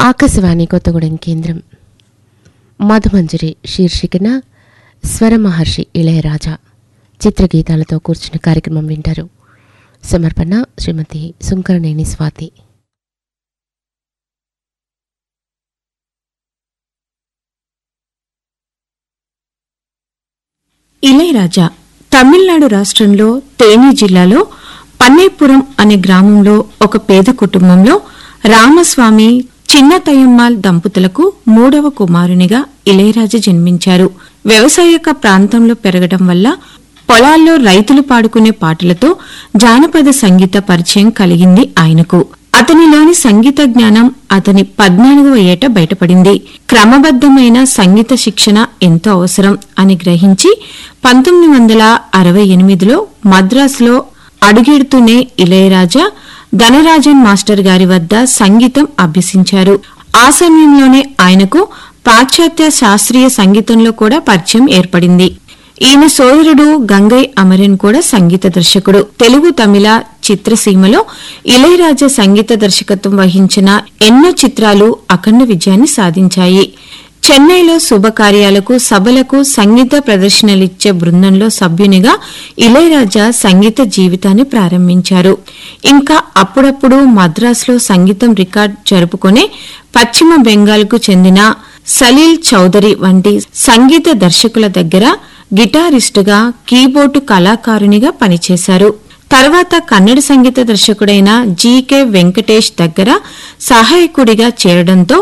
ఆకాశవాణి కొత్తగూడెం కేంద్రం మధుమంజరి శీర్షికన స్వరమహర్షి ఇళయరాజా చిత్రగీతాలతో కూర్చున్న కార్యక్రమం వింటారు సమర్పణ శ్రీమతి సుంకరనేని స్వాతి ఇళయరాజా తమిళనాడు రాష్ట్రంలో తేని జిల్లాలో పన్నేపురం అనే గ్రామంలో ఒక పేద కుటుంబంలో రామస్వామి చిన్న తయమ్మాల్ దంపతులకు మూడవ కుమారునిగా ఇళయరాజా జన్మించారు వ్యవసాయక ప్రాంతంలో పెరగడం వల్ల పొలాల్లో రైతులు పాడుకునే పాటలతో జానపద సంగీత పరిచయం కలిగింది ఆయనకు అతనిలోని సంగీత జ్ఞానం అతని పద్నాలుగవ ఏట బయటపడింది క్రమబద్దమైన సంగీత శిక్షణ ఎంతో అవసరం అని గ్రహించి పంతొమ్మిది వందల అరవై ఎనిమిదిలో మద్రాసులో అడుగెడుతూనే ఇళయరాజా ధనరాజన్ మాస్టర్ గారి వద్ద సంగీతం అభ్యసించారు ఆ సమయంలోనే ఆయనకు పాశ్చాత్య శాస్త్రీయ సంగీతంలో కూడా పరిచయం ఏర్పడింది ఈయన సోదరుడు గంగై అమరన్ కూడా సంగీత దర్శకుడు తెలుగు తమిళ చిత్రసీమలో ఇళయరాజా సంగీత దర్శకత్వం వహించిన ఎన్నో చిత్రాలు అఖండ విజయాన్ని సాధించాయి చెన్నైలో శుభకార్యాలకు సభలకు సంగీత ప్రదర్శనలిచ్చే బృందంలో సభ్యునిగా ఇళయరాజా సంగీత జీవితాన్ని ప్రారంభించారు ఇంకా అప్పుడప్పుడు మద్రాసులో సంగీతం రికార్డ్ జరుపుకునే పశ్చిమ బెంగాల్కు చెందిన సలీల్ చౌదరి వంటి సంగీత దర్శకుల దగ్గర గిటారిస్టుగా కీబోర్డు కళాకారునిగా పనిచేశారు తర్వాత కన్నడ సంగీత దర్శకుడైన జీకే వెంకటేష్ దగ్గర సహాయకుడిగా చేరడంతో